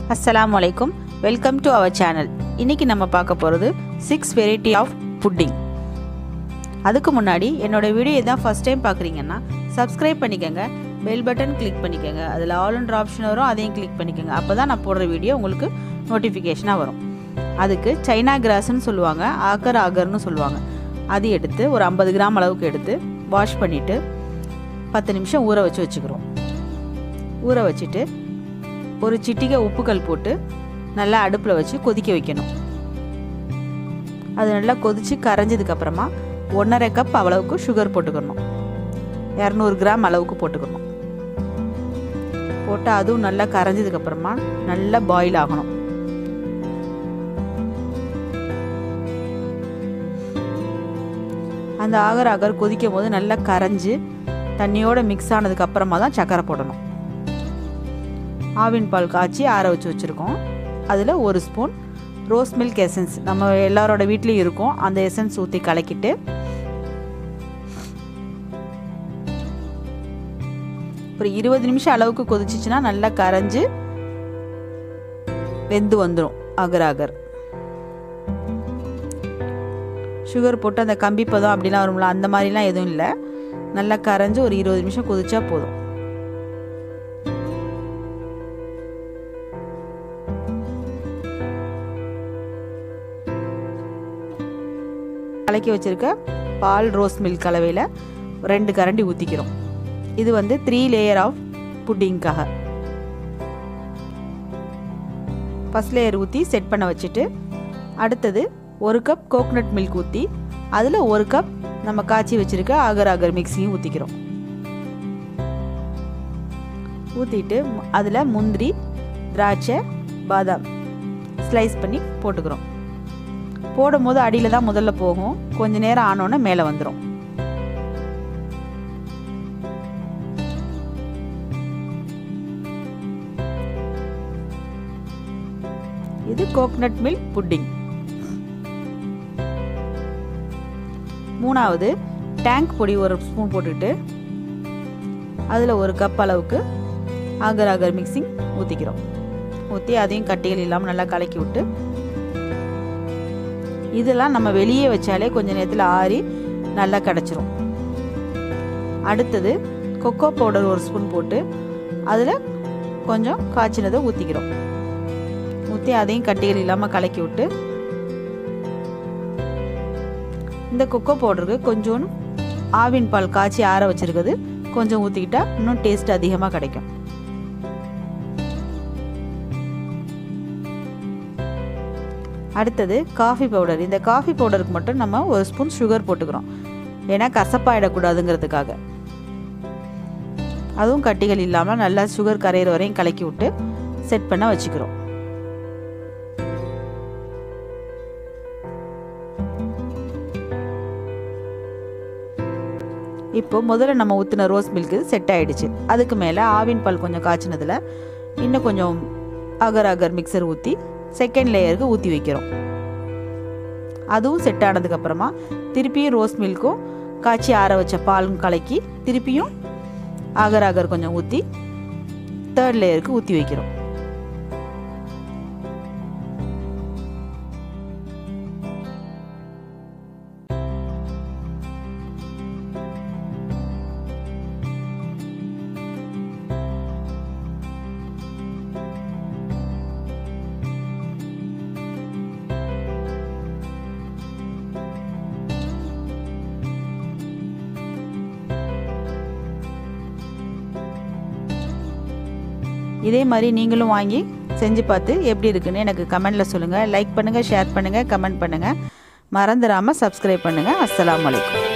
அஸ்ஸலாமு அலைக்கும் welcome to our channel இன்றைக்கி நம்ம பார்க்க போகிறது சிக்ஸ் வெரைட்டி ஆஃப் புட்டிங் அதுக்கு முன்னாடி என்னோட வீடியோ இதான் ஃபஸ்ட் டைம் பார்க்குறீங்கன்னா சப்ஸ்கிரைப் பண்ணிக்கோங்க பெல் பட்டன் கிளிக் பண்ணிக்கோங்க அதில் ஆல் அண்ட் ஆப்ஷன் வரும் அதையும் கிளிக் பண்ணிக்கோங்க அப்போ தான் நான் போடுற வீடியோ உங்களுக்கு நோட்டிஃபிகேஷனாக வரும் அதுக்கு சைனா கிராஸ்ன்னு சொல்லுவாங்க ஆக்கர் ஆகர்னு சொல்லுவாங்க அது எடுத்து ஒரு ஐம்பது கிராம் அளவுக்கு எடுத்து வாஷ் பண்ணிவிட்டு பத்து நிமிஷம் ஊற வச்சு வச்சுக்கிறோம் ஊற வச்சுட்டு ஒரு சிட்டிகை உப்புக்கல் போட்டு நல்லா அடுப்பில் வச்சு கொதிக்க வைக்கணும் அது நல்லா கொதித்து கரைஞ்சதுக்கப்புறமா ஒன்றரை கப் அளவுக்கு சுகர் போட்டுக்கணும் இரநூறு கிராம் அளவுக்கு போட்டுக்கணும் போட்டு அதுவும் நல்லா கரைஞ்சதுக்கப்புறமா நல்லா பாயில் ஆகணும் அந்த ஆகர் ஆகர் கொதிக்கும் போது நல்லா கரைஞ்சி தண்ணியோடு மிக்ஸ் ஆனதுக்கு அப்புறமா தான் சர்க்கரை போடணும் ஆவின் பால் காய்ச்சி ஆற வச்சு வச்சுருக்கோம் அதில் ஒரு ஸ்பூன் ரோஸ் மில்க் எசன்ஸ் நம்ம எல்லாரோட வீட்லேயும் இருக்கும் அந்த எசன்ஸ் ஊற்றி கலக்கிட்டு ஒரு இருபது நிமிஷம் அளவுக்கு கொதிச்சிச்சுன்னா நல்லா கரைஞ்சி வெந்து வந்துடும் அகர் அகர் சுகர் போட்டு அந்த கம்பி பதம் அப்படிலாம் வரும்ல அந்த மாதிரிலாம் எதுவும் இல்லை நல்லா கரைஞ்சி ஒரு இருபது நிமிஷம் கொதிச்சா போதும் கலக்கி வச்சுருக்க பால் ரோஸ் மில்க் கலவையில் ரெண்டு கரண்டி ஊற்றிக்கிறோம் இது வந்து த்ரீ லேயர் ஆஃப் புட்டிங்காக ஃபஸ்ட் லேயர் ஊற்றி செட் பண்ண வச்சுட்டு அடுத்தது ஒரு கப் கோகனட் மில்க் ஊற்றி அதில் ஒரு கப் நம்ம காய்ச்சி வச்சுருக்க ஆகர் ஆகர் மிக்ஸியும் ஊற்றிக்கிறோம் ஊற்றிட்டு அதில் முந்திரி திராட்சை பாதாம் ஸ்லைஸ் பண்ணி போட்டுக்கிறோம் போடும் போது அடியில் தான் முதல்ல போகும் கொஞ்ச நேரம் ஆனோன்னே மேலே வந்துடும் இது கோகனட் மில்க் புட்டிங் மூணாவது டேங்க் பொடி ஒரு ஸ்பூன் போட்டுட்டு அதில் ஒரு கப் அளவுக்கு ஆகர் ஆகர் மிக்சிங் ஊற்றிக்கிறோம் ஊற்றி அதையும் கட்டிகள் இல்லாமல் நல்லா கலக்கி விட்டு இதெல்லாம் நம்ம வெளியே வச்சாலே கொஞ்ச நேரத்தில் ஆறி நல்லா கிடச்சிரும் அடுத்தது கொக்கோ பவுடர் ஒரு ஸ்பூன் போட்டு அதில் கொஞ்சம் காய்ச்சினதை ஊற்றிக்கிறோம் ஊற்றி அதையும் கட்டிகள் இல்லாமல் கலக்கி விட்டு இந்த கொக்கோ பவுடருக்கு கொஞ்சோண்டு ஆவின் பால் காய்ச்சி ஆற வச்சுருக்குது கொஞ்சம் ஊற்றிக்கிட்டா இன்னும் டேஸ்ட் அதிகமாக கிடைக்கும் அடுத்தது காஃபி பவுடர் இந்த காஃபி பவுடருக்கு மட்டும் நம்ம ஒரு ஸ்பூன் சுகர் போட்டுக்கிறோம் ஏன்னா கசப்பாயிடக்கூடாதுங்கிறதுக்காக அதுவும் கட்டிகள் இல்லாமல் நல்லா சுகர் கரையிற வரையும் கலக்கி விட்டு செட் பண்ண வச்சுக்கிறோம் இப்போ முதல்ல நம்ம ஊற்றின ரோஸ் மில்க்கு செட் ஆகிடுச்சு அதுக்கு மேலே ஆவின் பால் கொஞ்சம் காய்ச்சினதில் இன்னும் கொஞ்சம் அகர் அகர் மிக்சர் ஊற்றி செகண்ட் லேயருக்கு ஊற்றி வைக்கிறோம் அதுவும் செட் ஆனதுக்கப்புறமா திருப்பியும் ரோஸ் மில்க்கும் காய்ச்சி ஆற வச்ச பாலும் கலக்கி திருப்பியும் அகர் அகர் கொஞ்சம் ஊற்றி தேர்ட் லேயருக்கு ஊற்றி வைக்கிறோம் இதே மாதிரி நீங்களும் வாங்கி செஞ்சு பார்த்து எப்படி இருக்குன்னு எனக்கு கமெண்டில் சொல்லுங்கள் லைக் பண்ணுங்கள் ஷேர் பண்ணுங்கள் கமெண்ட் பண்ணுங்கள் மறந்துடாமல் சப்ஸ்கிரைப் பண்ணுங்கள் அஸ்லாம் வலைக்கம்